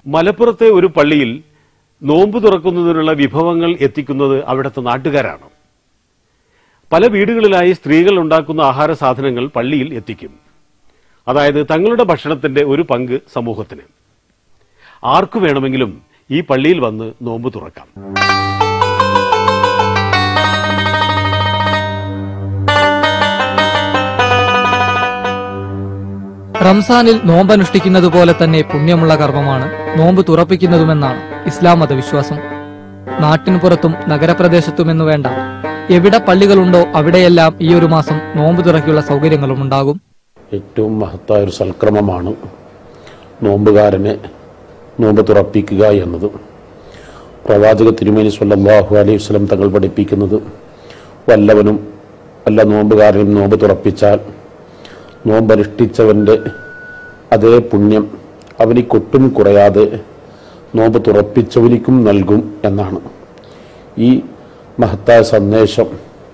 മലപ്പുറത്തെ ഒരു പള്ളിയിൽ നോമ്പ് തുറക്കുന്നതിനുള്ള വിഭവങ്ങൾ എത്തിക്കുന്നത് അവിടുത്തെ നാട്ടുകാരാണ് പല വീടുകളിലായി സ്ത്രീകൾ ഉണ്ടാക്കുന്ന ആഹാര സാധനങ്ങൾ പള്ളിയിൽ എത്തിക്കും അതായത് തങ്ങളുടെ ഭക്ഷണത്തിന്റെ ഒരു പങ്ക് സമൂഹത്തിന് ആർക്കു വേണമെങ്കിലും ഈ പള്ളിയിൽ വന്ന് നോമ്പ് തുറക്കാം റംസാനിൽ നോമ്പനുഷ്ഠിക്കുന്നത് പോലെ തന്നെ പുണ്യമുള്ള കർമ്മമാണ് നോമ്പ് തുറപ്പിക്കുന്നതുമെന്നാണ് ഇസ്ലാം മതവിശ്വാസം നാട്ടിനു പുറത്തും നഗരപ്രദേശത്തുമെന്നു വേണ്ട എവിടെ പള്ളികളുണ്ടോ അവിടെയെല്ലാം ഈ ഒരു മാസം നോമ്പ് തുറയ്ക്കുള്ള സൗകര്യങ്ങളും ഉണ്ടാകും ഏറ്റവും മഹത്തായ ഒരു സൽക്രമമാണ് നോമ്പുകാരനെ നോമ്പ് തുറപ്പിക്കുക എന്നത് പ്രവാചക തിരുമേനി സ്വല്ലല്ലാഹു അലൈഹി വസല്ലം തങ്ങൾ പഠിപ്പിക്കുന്നത് വല്ലവനും വല്ല നോമ്പുകാരനും നോമ്പ് തുറപ്പിച്ചാൽ നോമ്പനുഷ്ഠിച്ചവൻ്റെ അതേ പുണ്യം അവനിക്കൊട്ടും കുറയാതെ നോമ്പ് തുറപ്പിച്ചവനിക്കും നൽകും എന്നാണ് ഈ മഹത്തായ സന്ദേശം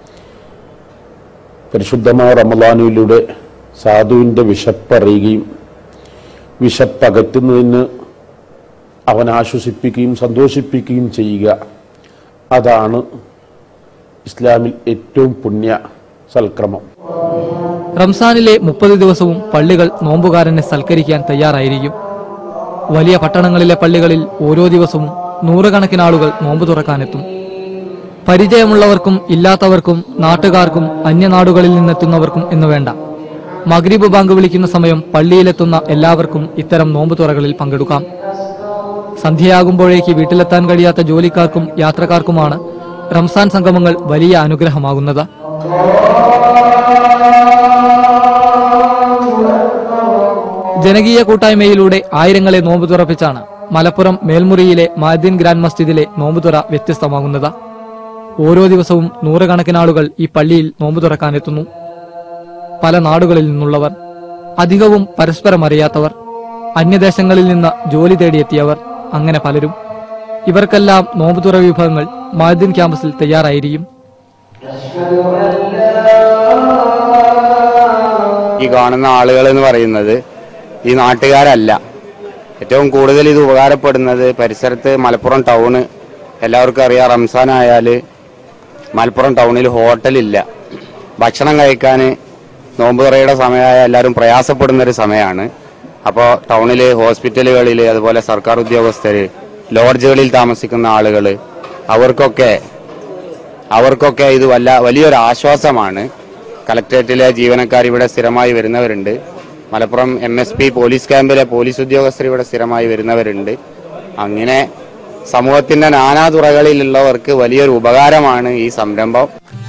പരിശുദ്ധമായ റമദാനിലൂടെ സാധുവിൻ്റെ വിശപ്പറിയുകയും വിശപ്പകറ്റുന്നതിന് അവൻ ആശ്വസിപ്പിക്കുകയും സന്തോഷിപ്പിക്കുകയും ചെയ്യുക അതാണ് ഇസ്ലാമിൽ ഏറ്റവും പുണ്യ സൽക്രമം റംസാനിലെ മുപ്പത് ദിവസവും പള്ളികൾ നോമ്പുകാരനെ സൽക്കരിക്കാൻ തയ്യാറായിരിക്കും വലിയ പട്ടണങ്ങളിലെ പള്ളികളിൽ ഓരോ ദിവസവും നൂറുകണക്കിന് ആളുകൾ നോമ്പ് തുറക്കാനെത്തും പരിചയമുള്ളവർക്കും ഇല്ലാത്തവർക്കും നാട്ടുകാർക്കും അന്യനാടുകളിൽ നിന്നെത്തുന്നവർക്കും എന്ന് വേണ്ട മഗ്രിബ് ബാങ്ക് വിളിക്കുന്ന സമയം പള്ളിയിലെത്തുന്ന എല്ലാവർക്കും ഇത്തരം നോമ്പ് തുറകളിൽ പങ്കെടുക്കാം സന്ധ്യയാകുമ്പോഴേക്ക് വീട്ടിലെത്താൻ കഴിയാത്ത ജോലിക്കാർക്കും യാത്രക്കാർക്കുമാണ് റംസാൻ സംഗമങ്ങൾ വലിയ അനുഗ്രഹമാകുന്നത് ജനകീയ കൂട്ടായ്മയിലൂടെ ആയിരങ്ങളെ നോമ്പ് തുറപ്പിച്ചാണ് മലപ്പുറം മേൽമുറിയിലെ മാദ്ദീൻ ഗ്രാൻഡ് മസ്ജിദിലെ നോമ്പുതുറ വ്യത്യസ്തമാകുന്നത് ഓരോ ദിവസവും നൂറുകണക്കിന് ആളുകൾ ഈ പള്ളിയിൽ നോമ്പ് തുറക്കാനെത്തുന്നു പല നാടുകളിൽ നിന്നുള്ളവർ അധികവും പരസ്പരം അറിയാത്തവർ അന്യദേശങ്ങളിൽ നിന്ന് ജോലി തേടിയെത്തിയവർ അങ്ങനെ പലരും ഇവർക്കെല്ലാം നോമ്പുതുറ വിഭവങ്ങൾ മാദ്ദീൻ ക്യാമ്പസിൽ തയ്യാറായിരിക്കും ഈ കാണുന്ന ആളുകൾ എന്ന് പറയുന്നത് ഈ നാട്ടുകാരല്ല ഏറ്റവും കൂടുതൽ ഇത് ഉപകാരപ്പെടുന്നത് പരിസരത്ത് മലപ്പുറം ടൗണ് എല്ലാവർക്കും അറിയാം റംസാൻ ആയാൽ മലപ്പുറം ടൗണിൽ ഹോട്ടലില്ല ഭക്ഷണം കഴിക്കാൻ നോമ്പ് തുറയുടെ സമയമായ എല്ലാവരും പ്രയാസപ്പെടുന്ന ഒരു സമയമാണ് അപ്പോൾ ടൗണിൽ ഹോസ്പിറ്റലുകളിൽ അതുപോലെ സർക്കാർ ഉദ്യോഗസ്ഥർ ലോഡ്ജുകളിൽ താമസിക്കുന്ന ആളുകൾ അവർക്കൊക്കെ അവർക്കൊക്കെ ഇത് വല്ല വലിയൊരു ആശ്വാസമാണ് കലക്ട്രേറ്റിലെ ജീവനക്കാർ ഇവിടെ സ്ഥിരമായി വരുന്നവരുണ്ട് Malappuram M S P police ക്യാമ്പിലെ പോലീസ് ഉദ്യോഗസ്ഥർ ഇവിടെ സ്ഥിരമായി വരുന്നവരുണ്ട് അങ്ങനെ സമൂഹത്തിന്റെ നാനാതുറകളിലുള്ളവർക്ക് വലിയൊരു ഉപകാരമാണ് ഈ സംരംഭം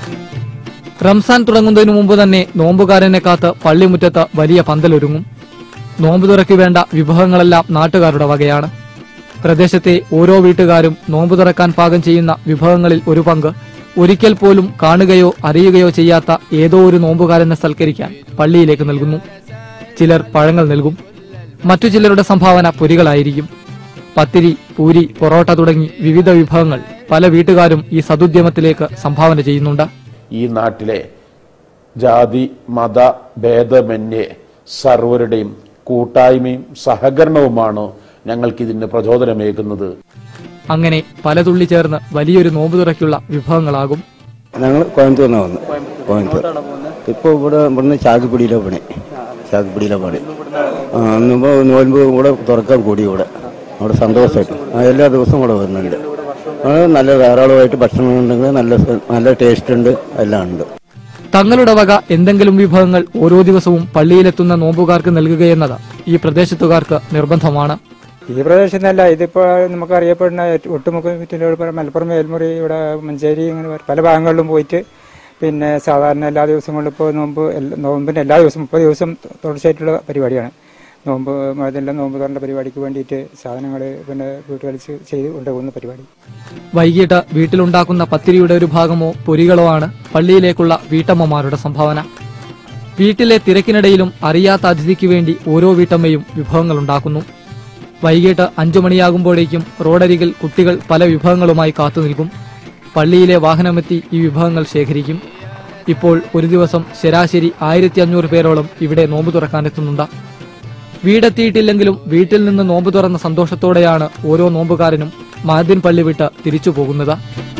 റംസാൻ തുടങ്ങുന്നതിനു മുമ്പ് തന്നെ നോമ്പുകാരനെ കാത്ത് പള്ളിമുറ്റത്ത് വലിയ പന്തലൊരുങ്ങും നോമ്പ് തുറയ്ക്കു വേണ്ട വിഭവങ്ങളെല്ലാം നാട്ടുകാരുടെ വകയാണ് പ്രദേശത്തെ ഓരോ വീട്ടുകാരും നോമ്പ് തുറക്കാൻ പാകം ചെയ്യുന്ന വിഭവങ്ങളിൽ ഒരു പങ്ക് ഒരിക്കൽ പോലും കാണുകയോ അറിയുകയോ ചെയ്യാത്ത ഏതോ ഒരു നോമ്പുകാരനെ സൽക്കരിക്കാൻ പള്ളിയിലേക്ക് നൽകുന്നു ചിലർ പഴങ്ങൾ നൽകും മറ്റു ചിലരുടെ സംഭാവന പൊരികളായിരിക്കും പത്തിരി പൂരി പൊറോട്ട തുടങ്ങി വിവിധ വിഭവങ്ങൾ പല വീട്ടുകാരും ഈ സതുദ്യമത്തിലേക്ക് സംഭാവന ചെയ്യുന്നുണ്ട് ഈ നാട്ടിലെ ജാതി മത ഭേദമന്യേ സർവരുടെയും കൂട്ടായ്മയും സഹകരണവുമാണ് ഞങ്ങൾക്കിതിന് പ്രചോദനമേകുന്നത് അങ്ങനെ പലതുള്ളി ചേർന്ന് വലിയൊരു നോമ്പ് തുറയ്ക്കുള്ള വിഭവങ്ങളാകും ഞങ്ങൾ കോയമ്പത്തൂരിൽ നിന്ന് വന്നു കോയമ്പത്തൂർ ഇപ്പോൾ ഇവിടെ ഇവിടുന്ന് ചാക്കുപിടിയിലാണ് പണി ചാക്കുപിടിയിലാണ് പണി ആ അന്നിപ്പോൾ നോൽമ്പ് കൂടെ തുറക്കാൻ കൂടി ഇവിടെ അവിടെ സന്തോഷമായിട്ട് ആ എല്ലാ ദിവസവും ഇവിടെ വരുന്നുണ്ട് ആ നല്ല ധാരാളമായിട്ട് ഭക്ഷണം ഉണ്ടെങ്കിൽ നല്ല സ- നല്ല ടേസ്റ്റ് ഉണ്ട് എല്ലാം ഉണ്ട് തങ്ങളുടെ വക എന്തെങ്കിലും വിഭവങ്ങൾ ഓരോ ദിവസവും പള്ളിയിലെത്തുന്ന നോമ്പുകാർക്ക് നൽകുകയെന്നത് ഈ പ്രദേശത്തുകാർക്ക് നിർബന്ധമാണ് ഈ പ്രദേശത്തല്ല ഇതിപ്പോൾ നമുക്ക് അറിയപ്പെടുന്ന ഏറ്റ- ഒട്ടുമുഖ മലപ്പുറം മേൽമുറി ഇവിടെ മഞ്ചേരി ഇങ്ങനെ പല ഭാഗങ്ങളിലും പോയിട്ട് പിന്നെ സാധാരണ എല്ലാ ദിവസങ്ങളിലും ഇപ്പോൾ നോമ്പ് എല്ലാ- നോമ്പിന്റെ എല്ലാ ദിവസവും മുപ്പത് ദിവസം തുടർച്ചയായിട്ടുള്ള പരിപാടിയാണ് നോമ്പ് മഴതെല്ലാം നോമ്പ് തുറന്ന പരിപാടിക്ക് വേണ്ടിയിട്ട് സാധനങ്ങൾ പിന്നെ വീട്ടുകളിൽ ചെയ്ത് കൊണ്ടുപോകുന്ന പരിപാടി വൈകിട്ട് വീട്ടിലുണ്ടാക്കുന്ന പത്തിരിയുടെ ഒരു ഭാഗമോ പൊരികളോ ആണ് പള്ളിയിലേക്കുള്ള വീട്ടമ്മമാരുടെ സംഭാവന വീട്ടിലെ തിരക്കിനിടയിലും അറിയാത്ത അതിഥിക്ക് വേണ്ടി ഓരോ വീട്ടമ്മയും വിഭവങ്ങൾ ഉണ്ടാക്കുന്നു വൈകിട്ട് അഞ്ചു മണിയാകുമ്പോഴേക്കും റോഡരികിൽ കുട്ടികൾ പല വിഭവങ്ങളുമായി കാത്തുനിൽക്കും പള്ളിയിലെ വാഹനമെത്തി ഈ വിഭവങ്ങൾ ശേഖരിക്കും ഇപ്പോൾ ഒരു ദിവസം ശരാശരി ആയിരത്തി അഞ്ഞൂറ് പേരോളം ഇവിടെ നോമ്പ് തുറക്കാനെത്തുന്നുണ്ട് വീടെത്തിയിട്ടില്ലെങ്കിലും വീട്ടിൽ നിന്ന് നോമ്പ് തുറന്ന സന്തോഷത്തോടെയാണ് ഓരോ നോമ്പുകാരനും മഹദിൻ പള്ളി വിട്ട് തിരിച്ചു പോകുന്നത്